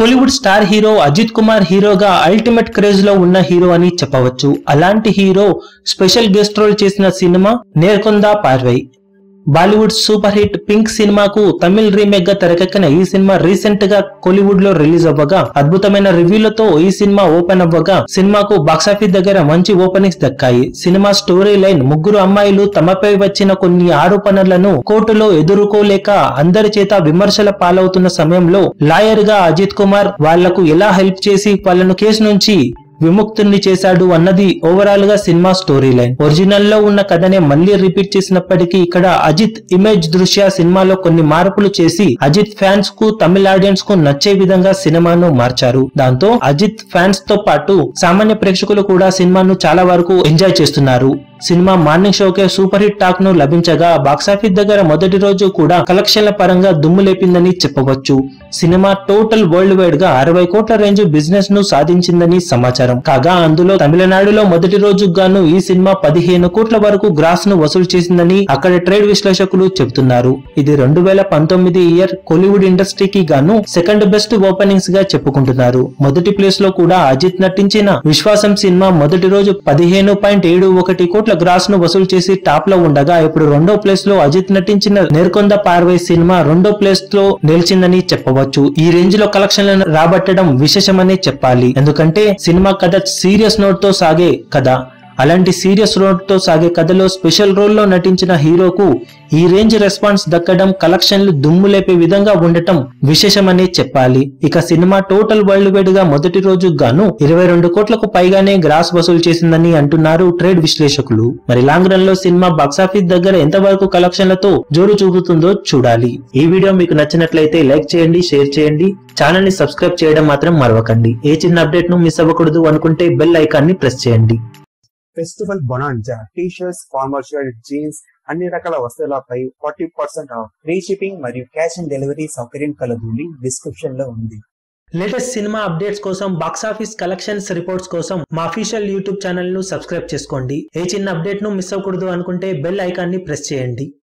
Kollywood star hero Ajith Kumar హీరోగా ultimate craze లో ఉన్న హీరో అని చెప్పవచ్చు అలాంటి హీరో స్పెషల్ గెస్ట్ రోల్ చేసిన cinema Nerkonda Paarvai Bollywood super hit Pink సినిమాకు తమిళ్ రీమేక్ గా తెరకెక్కిన ఈ సినిమా రీసెంట్ గా కోలీవుడ్ లో రిలీజ్ అవ్వగా అద్భుతమైన రివ్యూలతో ఈ సినిమా ఓపెన్ అవ్వగా సినిమాకు బాక్సాఫీస్ దగ్గర మంచి ఓపెనింగ్స్ దక్కాయి సినిమా స్టోరీ లైన్ ముగ్గురు అమ్మాయిలు తమపై వచ్చిన కొన్ని ఆరోపణలను కోర్టులో ఎదుర్కోలేక అందరి చేత విమర్శల పాలవుతున్న సమయంలో లాయర్ గా అజిత్ కుమార్ వాళ్లకు ఎలా హెల్ప్ చేసి వాళ్ళను కేసు నుంచి విముక్తుల్ని చేశాడు అన్నది ఓవరాల్ గా సినిమా స్టోరీ లైన్ ఒరిజినల్ లో ఉన్న కథనే మళ్ళీ రిపీట్ చేసినప్పటికీ ఇక్కడ అజిత్ ఇమేజ్ దృష్ట్యా సినిమాలో కొన్ని మార్పులు చేసి అజిత్ ఫ్యాన్స్ కు తమిళ ఆడియన్స్ కు నచ్చే విధంగా సినిమాను మార్చారు దాంతో అజిత్ ఫ్యాన్స్ తో పాటు సామాన్య ప్రేక్షకులు కూడా సినిమాను చాలా వరకు ఎంజాయ్ చేస్తున్నారు సినిమా మార్నింగ్ షోకే సూపర్ హిట్ టాక్ ను లభించగా బాక్సాఫీస్ దగ్గర మొదటి రోజు కూడా కలెక్షన్ల పరంగా దుమ్ము లేపిందని చెప్పవచ్చు సినిమా టోటల్ వరల్డ్ వైడ్ గా అరవై కోట్ల రేంజ్ బిజినెస్ ను సాధించిందని సమాచారం కాగా అందులో తమిళనాడులో మొదటి రోజు గాను ఈ సినిమా పదిహేను కోట్ల వరకు గ్రాస్ ను వసూలు చేసిందని అక్కడ ట్రేడ్ విశ్లేషకులు చెబుతున్నారు ఇది రెండు వేల పంతొమ్మిది ఇయర్ కోలీవుడ్ ఇండస్ట్రీకి గాను సెకండ్ బెస్ట్ ఓపెనింగ్స్ గా చెప్పుకుంటున్నారు మొదటి ప్లేస్ లో కూడా అజిత్ నటించిన విశ్వాసం సినిమా మొదటి రోజు పదిహేను పాయింట్ ఏడు ఒకటి కోట్ల గ్రాస్ ను వసూలు చేసి టాప్ లో ఉండగా ఇప్పుడు రెండో ప్లేస్ లో అజిత్ నటించిన నేర్కొంద పార్వై సినిమా రెండో ప్లేస్ లో నిలిచిందని చెప్పవచ్చు ఈ రేంజ్ లో కలెక్షన్లను రాబట్టడం విశేషమని చెప్పాలి ఎందుకంటే సినిమా కథ సీరియస్ నోట్ తో సాగే కథ అలాంటి సీరియస్ రోడ్ తో సాగే కథలో స్పెషల్ రోల్లో నటించిన హీరోకు ఈ రేంజ్ రెస్పాన్స్ దక్కడం కలెక్షన్లు దుమ్ము లేపే విధంగా ఉండటం విశేషమని చెప్పాలి ఇక సినిమా టోటల్ వరల్డ్ వైడ్ గా మొదటి రోజు గాను ఇరవై రెండు కోట్లకు పైగానే గ్రాస్ వసూలు చేసిందని అంటున్నారు ట్రేడ్ విశ్లేషకులు మరి లాంగ్ రన్ లో సినిమా బాక్సాఫీస్ దగ్గర ఎంతవరకు కలెక్షన్లతో జోరు చూపుతుందో చూడాలి ఈ వీడియో మీకు నచ్చినట్లయితే లైక్ చేయండి షేర్ చేయండి ఛానల్ ని సబ్స్క్రైబ్ చేయడం మాత్రం మరవకండి ఏ చిన్న అప్డేట్ ను మిస్ అవ్వకూడదు అనుకుంటే బెల్ ఐకాన్ ని ప్రెస్ చేయండి festival bonanza T shirts formal shirt jeans అన్ని రకాల వస్తువులపై forty percent off free shipping మరియు క్యాష్ ఆన్ డెలివరీ సౌకర్యం కలదు లింక్ డిస్క్రిప్షన్ లో ఉంది లేటెస్ట్ సినిమా అప్డేట్స్ కోసం బాక్సాఫీస్ కలెక్షన్స్ రిపోర్ట్స్ కోసం మా అఫీషియల్ యూట్యూబ్ ఛానల్ ను సబ్స్క్రైబ్ చేసుకోండి ఏ చిన్న అప్డేట్ ను మిస్ అవ్వకూడదు అనుకుంటే బెల్ ఐకాన్ ని ప్రెస్ చేయండి